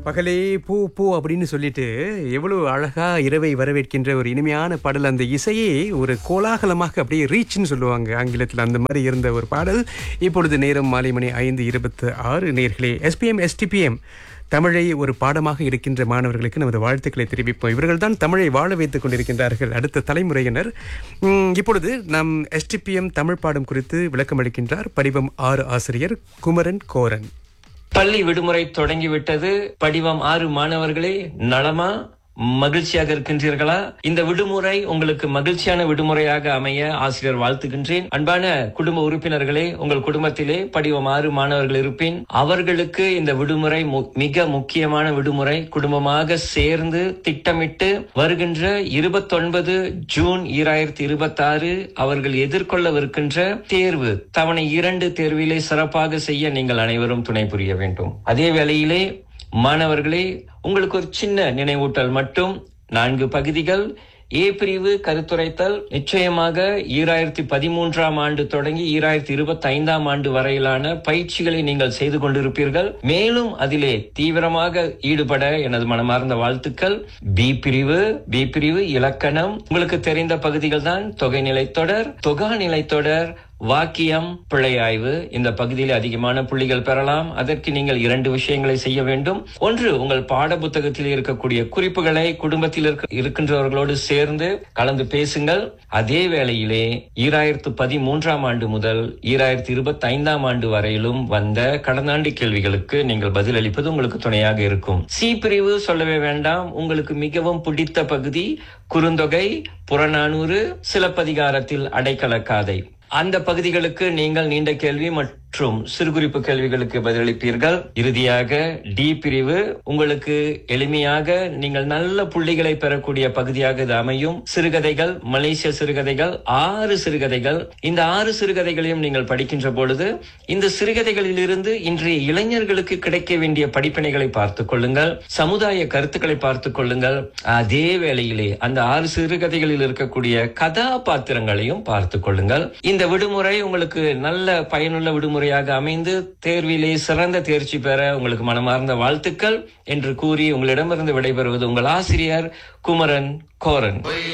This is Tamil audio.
பகலே பூ பூ அப்படின்னு சொல்லிட்டு எவ்வளவு அழகா இரவை வரவேற்கின்ற ஒரு இனிமையான பாடல் அந்த இசையே ஒரு கோலாகலமாக அப்படியே ரீச்னு சொல்லுவாங்க ஆங்கிலத்தில் அந்த மாதிரி இருந்த ஒரு பாடல் இப்பொழுது நேரம் மாலை மணி ஐந்து இருபத்து ஆறு நேர்களே எஸ்பிஎம் எஸ்டிபிஎம் தமிழை ஒரு பாடமாக இருக்கின்ற மாணவர்களுக்கு நமது வாழ்த்துக்களை தெரிவிப்போம் இவர்கள் தான் தமிழை வாழ வைத்துக் கொண்டிருக்கின்றார்கள் அடுத்த தலைமுறையினர் உம், இப்பொழுது நம் எஸ்டிபிஎம் தமிழ் பாடம் குறித்து விளக்கம் அளிக்கின்றார் படிவம் ஆறு ஆசிரியர் குமரன் கோரன் பள்ளி விடுமுறை தொடங்கிவிட்டது படிவம் ஆறு மாணவர்களே நலமா மகிழ்ச்சியாக இருக்கின்றீர்களா இந்த விடுமுறை உங்களுக்கு மகிழ்ச்சியான விடுமுறையாக அமைய ஆசிரியர் வாழ்த்துகின்றேன் அன்பான குடும்ப உறுப்பினர்களே உங்கள் குடும்பத்திலே படிவம் ஆறு மாணவர்கள் இருப்பின் அவர்களுக்கு இந்த விடுமுறை மு- மிக முக்கியமான விடுமுறை குடும்பமாக சேர்ந்து திட்டமிட்டு வருகின்ற இருபத்தொன்பது ஜூன் ஈராயிரத்தி இருபத்தி ஆறு அவர்கள் எதிர்கொள்ளவிருக்கின்ற தேர்வு தவணை இரண்டு தேர்விலே சிறப்பாக செய்ய நீங்கள் அனைவரும் துணை புரிய வேண்டும் அதே வேளையிலே மாணவர்களே உங்களுக்கு ஒரு சின்ன நினைவூட்டல் மட்டும் நான்கு பகுதிகள் ஏ பிரிவு கருத்துரைத்தல் நிச்சயமாக ஈராயிரத்தி பதிமூன்றாம் ஆண்டு தொடங்கி ஈராயிரத்தி இருபத்தி ஐந்தாம் ஆண்டு வரையிலான பயிற்சிகளை நீங்கள் செய்து கொண்டிருப்பீர்கள் மேலும் அதிலே தீவிரமாக ஈடுபட எனது மனமார்ந்த வாழ்த்துக்கள் பி பிரிவு பி பிரிவு இலக்கணம் உங்களுக்கு தெரிந்த பகுதிகள் தான் தொகை நிலைத்தொடர் தொகா நிலைத்தொடர் வாக்கியம் பிழை ஆய்வு இந்த பகுதியில் அதிகமான புள்ளிகள் பெறலாம் அதற்கு நீங்கள் இரண்டு விஷயங்களை செய்ய வேண்டும் ஒன்று உங்கள் பாட புத்தகத்தில் இருக்கக்கூடிய குறிப்புகளை குடும்பத்தில் இருக்க- இருக்கின்றவர்களோடு சேர்ந்து கலந்து பேசுங்கள் அதே வேளையிலே ஈராயிரத்து பதிமூன்றாம் ஆண்டு முதல் ஈராயிரத்து இருபத்தி ஐந்தாம் ஆண்டு வரையிலும் வந்த கடந்த ஆண்டு கேள்விகளுக்கு நீங்கள் பதிலளிப்பது உங்களுக்கு துணையாக இருக்கும் சி பிரிவு சொல்லவே வேண்டாம் உங்களுக்கு மிகவும் பிடித்த பகுதி குறுந்தொகை புறநானூறு சிலப்பதிகாரத்தில் அடைக்கல காதை அந்த பகுதிகளுக்கு நீங்கள் நீண்ட கேள்வி மற்றும் சிறுகுறிப்பு கேள்விகளுக்கு பதிலளிப்பீர்கள் இறுதியாக டி பிரிவு உங்களுக்கு எளிமையாக நீங்கள் நல்ல புள்ளிகளை பெறக்கூடிய பகுதியாக இது அமையும் சிறுகதைகள் மலேசிய சிறுகதைகள் ஆறு சிறுகதைகள் இந்த ஆறு சிறுகதைகளையும் நீங்கள் படிக்கின்ற பொழுது இந்த சிறுகதைகளில் இருந்து இன்றைய இளைஞர்களுக்கு கிடைக்க வேண்டிய படிப்பினைகளை பார்த்துக் கொள்ளுங்கள் சமுதாய கருத்துக்களை பார்த்துக் கொள்ளுங்கள் அதே வேளையிலே அந்த ஆறு சிறுகதைகளில் இருக்கக்கூடிய கதாபாத்திரங்களையும் பார்த்துக் கொள்ளுங்கள் இந்த விடுமுறை உங்களுக்கு நல்ல பயனுள்ள விடுமுறையாக அமைந்து தேர்விலே சிறந்த தேர்ச்சி பெற உங்களுக்கு மனமார்ந்த வாழ்த்துக்கள் என்று கூறி உங்களிடமிருந்து விடைபெறுவது உங்கள் ஆசிரியர் குமரன் கோரன்